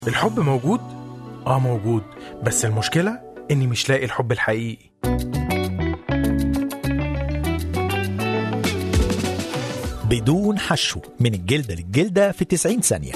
الحب موجود؟ آه موجود بس المشكلة إني مش لاقي الحب الحقيقي بدون حشو من الجلدة للجلدة في 90 ثانية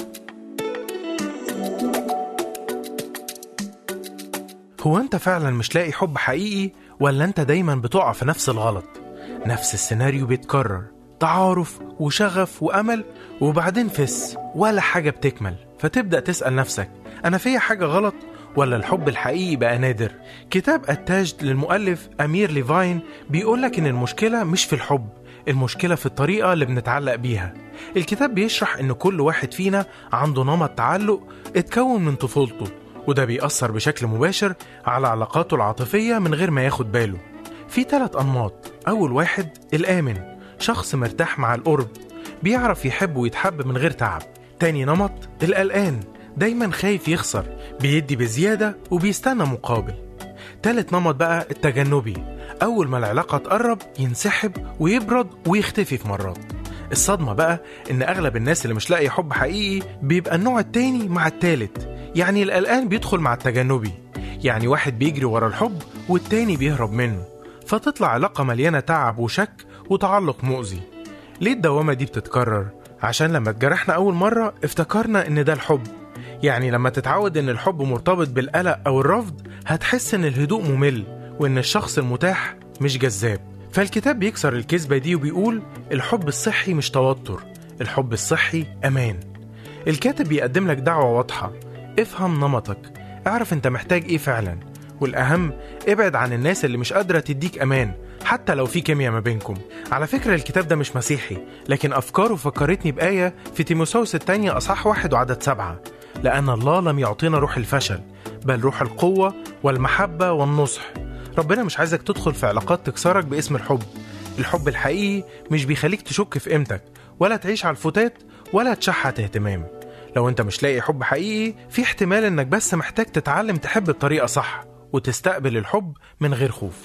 هو أنت فعلا مش لاقي حب حقيقي ولا أنت دايما بتقع في نفس الغلط نفس السيناريو بيتكرر تعارف وشغف وأمل وبعدين فس ولا حاجة بتكمل فتبدأ تسأل نفسك أنا فيا حاجة غلط ولا الحب الحقيقي بقى نادر كتاب التاج للمؤلف أمير ليفاين بيقولك إن المشكلة مش في الحب المشكلة في الطريقة اللي بنتعلق بيها الكتاب بيشرح إن كل واحد فينا عنده نمط تعلق اتكون من طفولته وده بيأثر بشكل مباشر على علاقاته العاطفية من غير ما ياخد باله في ثلاث أنماط أول واحد الآمن شخص مرتاح مع القرب بيعرف يحب ويتحب من غير تعب تاني نمط القلقان دايما خايف يخسر بيدي بزيادة وبيستنى مقابل تالت نمط بقى التجنبي أول ما العلاقة تقرب ينسحب ويبرد ويختفي في مرات الصدمة بقى إن أغلب الناس اللي مش لاقي حب حقيقي بيبقى النوع التاني مع التالت يعني القلقان بيدخل مع التجنبي يعني واحد بيجري ورا الحب والتاني بيهرب منه فتطلع علاقة مليانة تعب وشك وتعلق مؤذي ليه الدوامة دي بتتكرر؟ عشان لما اتجرحنا أول مرة افتكرنا إن ده الحب يعني لما تتعود إن الحب مرتبط بالقلق أو الرفض هتحس إن الهدوء ممل وإن الشخص المتاح مش جذاب فالكتاب بيكسر الكذبة دي وبيقول الحب الصحي مش توتر الحب الصحي أمان الكاتب بيقدم لك دعوة واضحة افهم نمطك اعرف انت محتاج ايه فعلا والأهم ابعد عن الناس اللي مش قادرة تديك أمان حتى لو في كيمياء ما بينكم على فكرة الكتاب ده مش مسيحي لكن أفكاره فكرتني بآية في تيموساوس الثانية أصحاح واحد وعدد سبعة لأن الله لم يعطينا روح الفشل بل روح القوة والمحبة والنصح ربنا مش عايزك تدخل في علاقات تكسرك باسم الحب الحب الحقيقي مش بيخليك تشك في قيمتك ولا تعيش على الفتات ولا تشحت اهتمام لو انت مش لاقي حب حقيقي في احتمال انك بس محتاج تتعلم تحب بطريقة صح وتستقبل الحب من غير خوف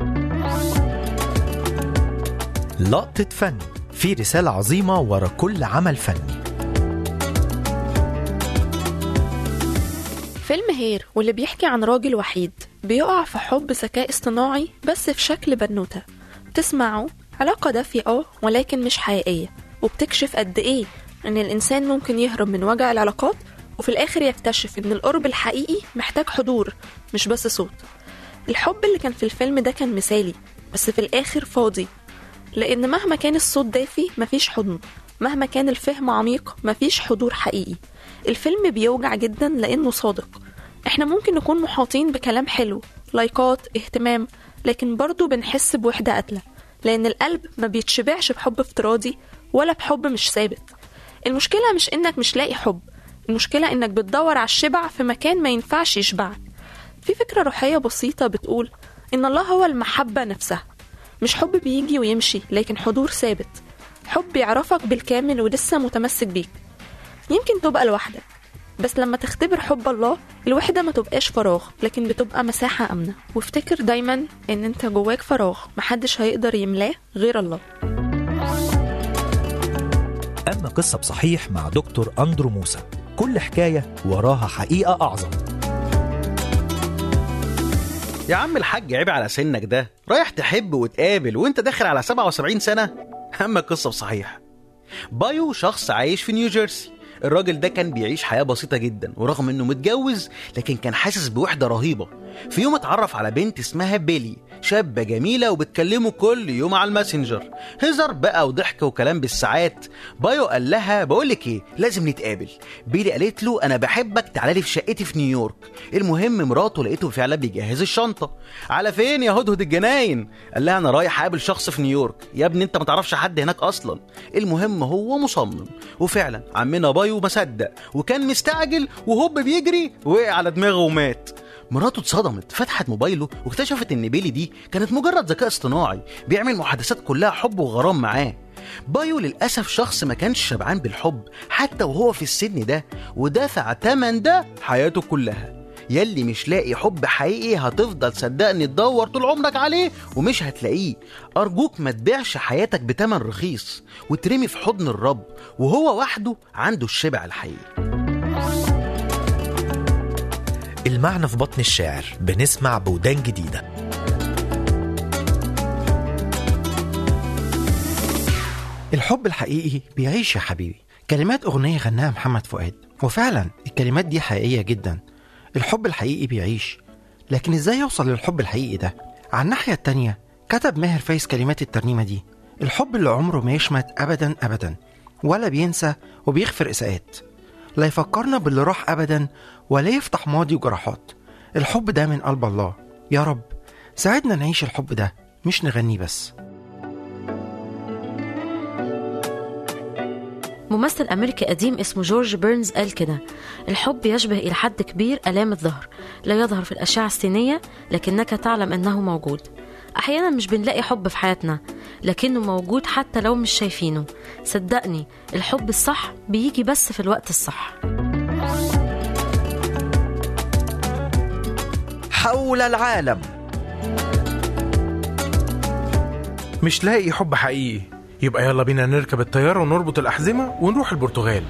لقطة فن في رسالة عظيمة ورا كل عمل فني فيلم هير واللي بيحكي عن راجل وحيد بيقع في حب ذكاء اصطناعي بس في شكل بنوتة تسمعه علاقة دافية اه ولكن مش حقيقية وبتكشف قد ايه ان الانسان ممكن يهرب من وجع العلاقات وفي الاخر يكتشف ان القرب الحقيقي محتاج حضور مش بس صوت الحب اللي كان في الفيلم ده كان مثالي بس في الاخر فاضي لان مهما كان الصوت دافي مفيش حضن مهما كان الفهم عميق مفيش حضور حقيقي الفيلم بيوجع جدا لانه صادق احنا ممكن نكون محاطين بكلام حلو لايكات اهتمام لكن برضه بنحس بوحدة قاتلة لأن القلب ما بيتشبعش بحب افتراضي ولا بحب مش ثابت المشكلة مش إنك مش لاقي حب المشكلة إنك بتدور على الشبع في مكان ما ينفعش يشبعك في فكرة روحية بسيطة بتقول إن الله هو المحبة نفسها مش حب بيجي ويمشي لكن حضور ثابت حب يعرفك بالكامل ولسه متمسك بيك يمكن تبقى لوحدك بس لما تختبر حب الله الوحدة ما تبقاش فراغ لكن بتبقى مساحة آمنة وافتكر دايما ان انت جواك فراغ محدش هيقدر يملاه غير الله أما قصة بصحيح مع دكتور أندرو موسى كل حكاية وراها حقيقة أعظم يا عم الحاج عيب على سنك ده رايح تحب وتقابل وانت داخل على 77 سنة أما القصة بصحيح بايو شخص عايش في نيوجيرسي الراجل ده كان بيعيش حياة بسيطة جدا ورغم انه متجوز لكن كان حاسس بوحدة رهيبة في يوم اتعرف على بنت اسمها بيلي شابة جميلة وبتكلمه كل يوم على الماسنجر هزر بقى وضحك وكلام بالساعات بايو قال لها بقولك ايه لازم نتقابل بيلي قالت له انا بحبك تعالى لي في شقتي في نيويورك المهم مراته لقيته فعلا بيجهز الشنطة على فين يا هدهد الجناين قال لها انا رايح اقابل شخص في نيويورك يا ابني انت ما تعرفش حد هناك اصلا المهم هو مصمم وفعلا عمنا بايو ما صدق وكان مستعجل وهوب بيجري وقع على دماغه ومات مراته اتصدمت فتحت موبايله واكتشفت ان بيلي دي كانت مجرد ذكاء اصطناعي بيعمل محادثات كلها حب وغرام معاه بايو للأسف شخص ما كانش شبعان بالحب حتى وهو في السن ده ودافع تمن ده حياته كلها يلي مش لاقي حب حقيقي هتفضل صدقني تدور طول عمرك عليه ومش هتلاقيه أرجوك ما تبيعش حياتك بتمن رخيص وترمي في حضن الرب وهو وحده عنده الشبع الحقيقي المعنى في بطن الشاعر بنسمع بودان جديدة الحب الحقيقي بيعيش يا حبيبي كلمات أغنية غناها محمد فؤاد وفعلا الكلمات دي حقيقية جدا الحب الحقيقي بيعيش لكن ازاي يوصل للحب الحقيقي ده على الناحية التانية كتب ماهر فايز كلمات الترنيمة دي الحب اللي عمره ما يشمت أبدا أبدا ولا بينسى وبيغفر إساءات لا يفكرنا باللي راح أبدا ولا يفتح ماضي وجراحات الحب ده من قلب الله يا رب ساعدنا نعيش الحب ده مش نغنيه بس ممثل أمريكي قديم اسمه جورج بيرنز قال كده الحب يشبه إلى حد كبير آلام الظهر لا يظهر في الأشعة السينية لكنك تعلم أنه موجود أحيانا مش بنلاقي حب في حياتنا لكنه موجود حتى لو مش شايفينه صدقني الحب الصح بيجي بس في الوقت الصح حول العالم مش لاقي حب حقيقي يبقى يلا بينا نركب الطيارة ونربط الأحزمة ونروح البرتغال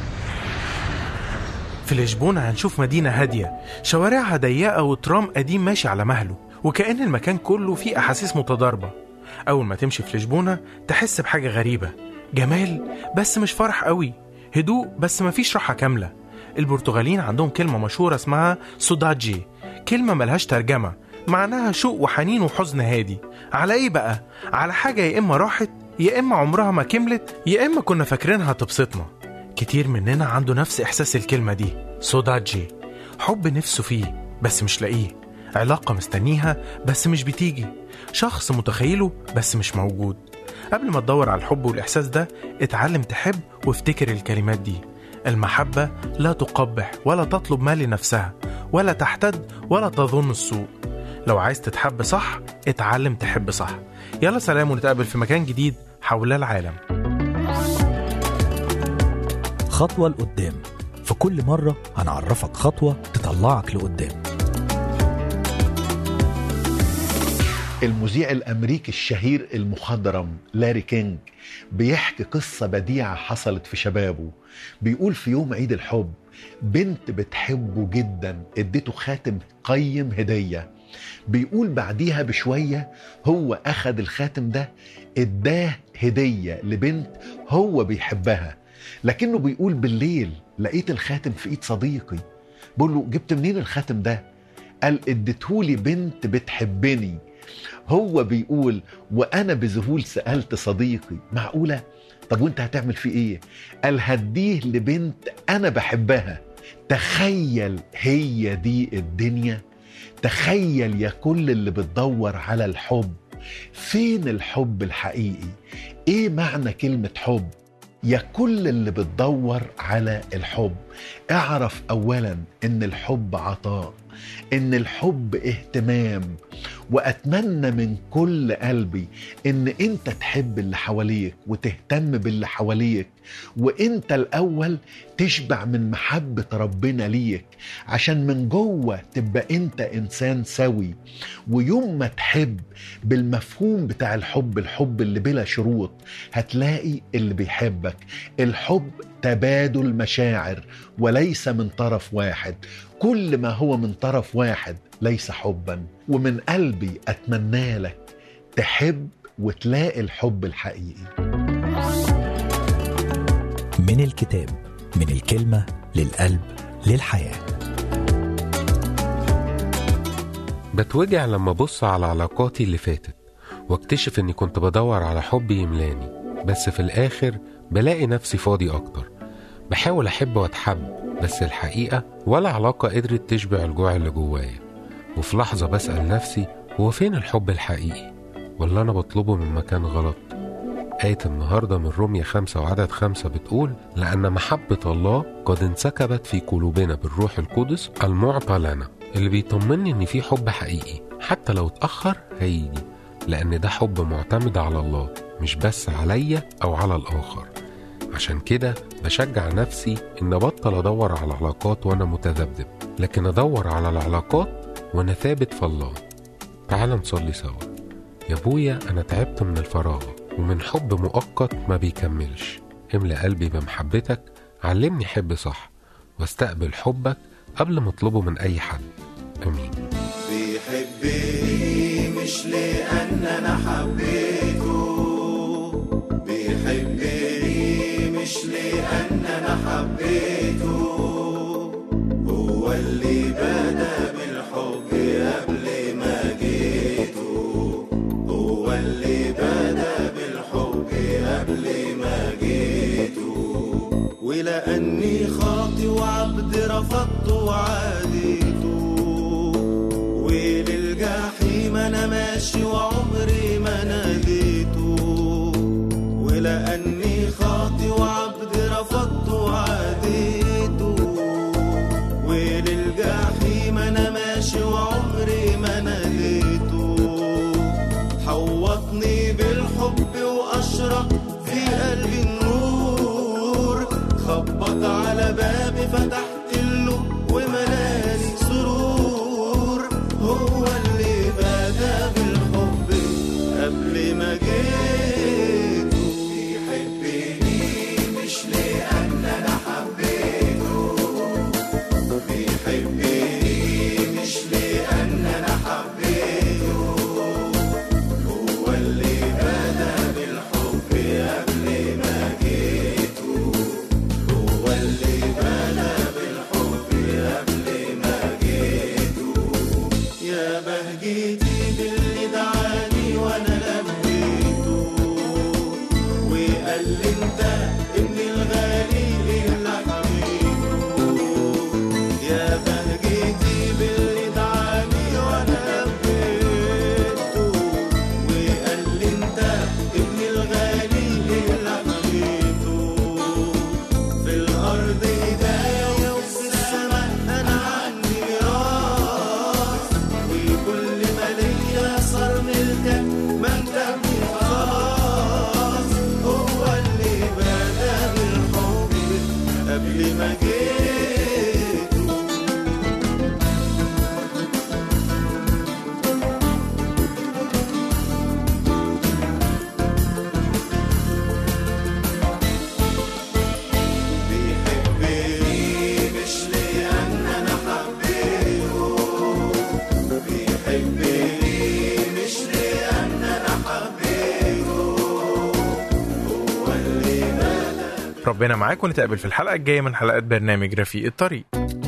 في لشبونة هنشوف مدينة هادية شوارعها ضيقة وترام قديم ماشي على مهله وكأن المكان كله فيه أحاسيس متضاربة أول ما تمشي في لشبونة تحس بحاجة غريبة جمال بس مش فرح قوي هدوء بس مفيش راحة كاملة البرتغاليين عندهم كلمة مشهورة اسمها سوداجي كلمة ملهاش ترجمة معناها شوق وحنين وحزن هادي على ايه بقى؟ على حاجة يا إما راحت يا إما عمرها ما كملت يا إما كنا فاكرينها تبسطنا كتير مننا عنده نفس إحساس الكلمة دي سوداجي حب نفسه فيه بس مش لاقيه علاقة مستنيها بس مش بتيجي شخص متخيله بس مش موجود قبل ما تدور على الحب والإحساس ده اتعلم تحب وافتكر الكلمات دي المحبة لا تقبح ولا تطلب ما لنفسها ولا تحتد ولا تظن السوء لو عايز تتحب صح اتعلم تحب صح يلا سلام ونتقابل في مكان جديد حول العالم خطوة لقدام في كل مرة هنعرفك خطوة تطلعك لقدام المذيع الامريكي الشهير المخضرم لاري كينج بيحكي قصه بديعه حصلت في شبابه بيقول في يوم عيد الحب بنت بتحبه جدا اديته خاتم قيم هديه بيقول بعديها بشويه هو اخد الخاتم ده اداه هديه لبنت هو بيحبها لكنه بيقول بالليل لقيت الخاتم في ايد صديقي بقول له جبت منين الخاتم ده قال اديتهولي بنت بتحبني هو بيقول وانا بذهول سالت صديقي معقوله طب وانت هتعمل فيه ايه قال هديه لبنت انا بحبها تخيل هي دي الدنيا تخيل يا كل اللي بتدور على الحب فين الحب الحقيقي ايه معنى كلمه حب يا كل اللي بتدور على الحب اعرف اولا ان الحب عطاء ان الحب اهتمام واتمنى من كل قلبي ان انت تحب اللي حواليك وتهتم باللي حواليك وانت الاول تشبع من محبه ربنا ليك عشان من جوه تبقى انت انسان سوي ويوم ما تحب بالمفهوم بتاع الحب الحب اللي بلا شروط هتلاقي اللي بيحبك الحب تبادل مشاعر وليس من طرف واحد كل ما هو من طرف واحد ليس حبا ومن قلبي اتمنى لك تحب وتلاقي الحب الحقيقي من الكتاب من الكلمة للقلب للحياة بتوجع لما أبص على علاقاتي اللي فاتت واكتشف إني كنت بدور على حب يملاني بس في الآخر بلاقي نفسي فاضي أكتر بحاول أحب وأتحب بس الحقيقة ولا علاقة قدرت تشبع الجوع اللي جوايا وفي لحظة بسأل نفسي هو فين الحب الحقيقي ولا أنا بطلبه من مكان غلط آية النهاردة من رومية خمسة وعدد خمسة بتقول لأن محبة الله قد انسكبت في قلوبنا بالروح القدس المعطى لنا اللي بيطمني إن في حب حقيقي حتى لو اتأخر هيجي لأن ده حب معتمد على الله مش بس عليا أو على الآخر عشان كده بشجع نفسي إن أبطل أدور على العلاقات وأنا متذبذب لكن أدور على العلاقات وأنا ثابت في الله تعال نصلي سوا يا ابويا أنا تعبت من الفراغ ومن حب مؤقت ما بيكملش املأ قلبي بمحبتك علمني حب صح واستقبل حبك قبل ما اطلبه من أي حد امين بيحبني مش لأن أنا حبيته بيحبني مش لأن أنا حبيته هو اللي بدا بالحب قبل ما جيته هو اللي بدا بالحب قبل ما جيته ولأني خاطي وعبد رفضته وعاديته وللجحيم انا ماشي وعمري ما ناديته ولاني خاطي وعبد رفضته وعاديته وللجحيم انا ماشي وعمري ما ناديته حوطني بالحب واشرق في قلبي النور خبط على بابي فتحت له وملاني سرور هو اللي بدا بالحب قبل ما جيته بيحبني مش لأن أنا حبيته بيحبني مش لأن أنا حبيته هو اللي بدا بالحب قبل ما جيته هو اللي بدا بالحب قبل ما جيته يا بهجتي باللي دعاني وانا لبيته وقال لي انت ابني الغالي اللي حبيته يا بهجتي باللي دعاني وانا لبيته وقال لي انت ابني الغالي اللي حبيته في الارض هدايه وفي السماء انا عندي ميراث وكل ما ليا صار ملكك ما انت ابني خلاص هو اللي بدا بالحب قبل ما جيته بيحبني مش لأن أنا حبيته بيحبني مش لأن أنا حبيته هو اللي بدا ربنا معاك ونتقابل في الحلقة الجاية من حلقات برنامج رفيق الطريق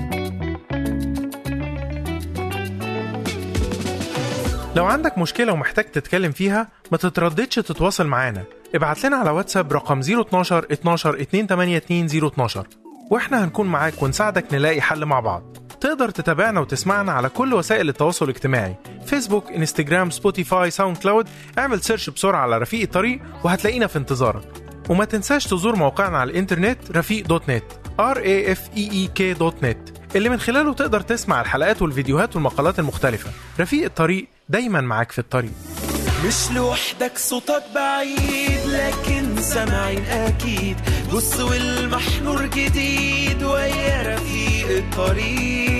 لو عندك مشكلة ومحتاج تتكلم فيها ما تترددش تتواصل معانا ابعت لنا على واتساب رقم 012 12 282 012 واحنا هنكون معاك ونساعدك نلاقي حل مع بعض تقدر تتابعنا وتسمعنا على كل وسائل التواصل الاجتماعي فيسبوك انستجرام سبوتيفاي ساوند كلاود اعمل سيرش بسرعة على رفيق الطريق وهتلاقينا في انتظارك وما تنساش تزور موقعنا على الانترنت رفيق دوت نت r a f e e k دوت نت اللي من خلاله تقدر تسمع الحلقات والفيديوهات والمقالات المختلفة رفيق الطريق دايما معاك في الطريق مش لوحدك صوتك بعيد لكن سامعين اكيد بص والمحنور جديد ويا رفيق الطريق